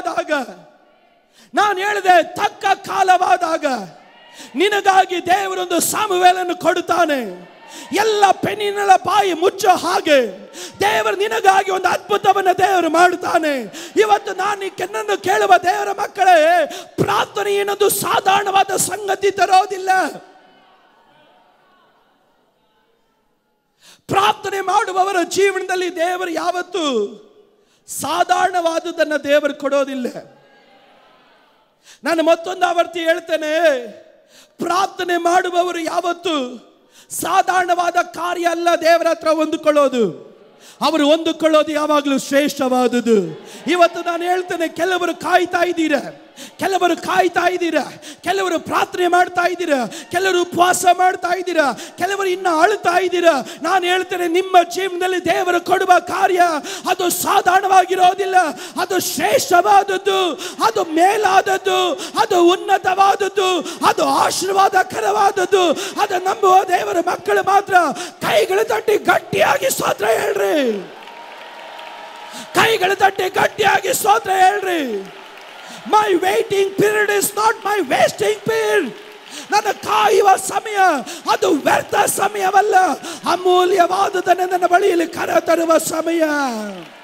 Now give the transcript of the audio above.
ಕಾಲವಾದಾಗ ನಾನು ಹೇಳಿದೆ ತಕ್ಕ ಕಾಲವಾದಾಗ ನಿನಗಾಗಿ ದೇವರೊಂದು ಸಾಮುವೇಲನ್ನು ಕೊಡುತ್ತಾನೆ ಎಲ್ಲ ಪೆನ್ನಿನ ಬಾಯಿ ಮುಚ್ಚೋ ಹಾಗೆ ದೇವರು ನಿನಗಾಗಿ ಒಂದು ಅದ್ಭುತವನ್ನು ದೇವರು ಮಾಡುತ್ತಾನೆ ಇವತ್ತು ನಾನು ಕೆನ್ನನ್ನು ಕೇಳುವ ದೇವರ ಮಕ್ಕಳೇ ಪ್ರಾರ್ಥನೆ ಏನೊಂದು ಸಾಧಾರಣವಾದ ಸಂಗತಿ ತರೋದಿಲ್ಲ ಪ್ರಾರ್ಥನೆ ಮಾಡುವವರ ಜೀವನದಲ್ಲಿ ದೇವರು ಯಾವತ್ತು ಸಾಧಾರಣವಾದುದನ್ನು ದೇವರು ಕೊಡೋದಿಲ್ಲ ನಾನು ಮತ್ತೊಂದು ಆವರ್ತಿ ಹೇಳ್ತೇನೆ ಪ್ರಾರ್ಥನೆ ಮಾಡುವವರು ಯಾವತ್ತು ಸಾಧಾರಣವಾದ ಕಾರ್ಯ ಅಲ್ಲ ದೇವರ ಹತ್ರ ಹೊಂದಿಕೊಳ್ಳೋದು ಅವರು ಹೊಂದಿಕೊಳ್ಳೋದು ಯಾವಾಗಲೂ ಶ್ರೇಷ್ಠವಾದುದು ಇವತ್ತು ನಾನು ಹೇಳ್ತೇನೆ ಕೆಲವರು ಕಾಯ್ತಾ ಇದ್ದೀರಾ ಕೆಲವರು ಕಾಯ್ತಾ ಇದ್ದೀರಾ ಕೆಲವರು ಪ್ರಾರ್ಥನೆ ಮಾಡ್ತಾ ಇದ್ದೀರಾ ಕೆಲವರು ಉಪವಾಸ ಮಾಡ್ತಾ ಇದ್ದೀರಾ ಕೆಲವರು ಇನ್ನು ಅಳ್ತಾ ಇದ್ದೀರಾ ನಾನು ಹೇಳ್ತೇನೆ ನಿಮ್ಮ ಜೀವನದಲ್ಲಿ ದೇವರು ಕೊಡುವ ಕಾರ್ಯ ಅದು ಸಾಧಾರಣವಾಗಿರೋದಿಲ್ಲ ಅದು ಶ್ರೇಷ್ಠವಾದದ್ದು ಅದು ಮೇಲಾದದ್ದು ಅದು ಉನ್ನತವಾದದ್ದು ಅದು ಆಶೀರ್ವಾದಕರವಾದದ್ದು ಅದು ನಂಬುವ ದೇವರ ಮಕ್ಕಳು ಮಾತ್ರ ಕೈಗಳು ತಟ್ಟಿ ಗಟ್ಟಿಯಾಗಿ ಸ್ತೋತ್ರ ಹೇಳ್ರಿ ಕೈಗಳು ತಟ್ಟಿ ಗಟ್ಟಿಯಾಗಿ ಸ್ತೋತ್ರ ಹೇಳ್ರಿ my waiting period is not my wasting period ನನ್ನ ಕಾಯುವ ಸಮಯ ಅದು ವ್ಯರ್ಥ ಸಮಯವಲ್ಲ ಅಮೂಲ್ಯವಾದುದನ್ನು ನನ್ನ ಬಳಿಯಲ್ಲಿ ಕರ ತರುವ ಸಮಯ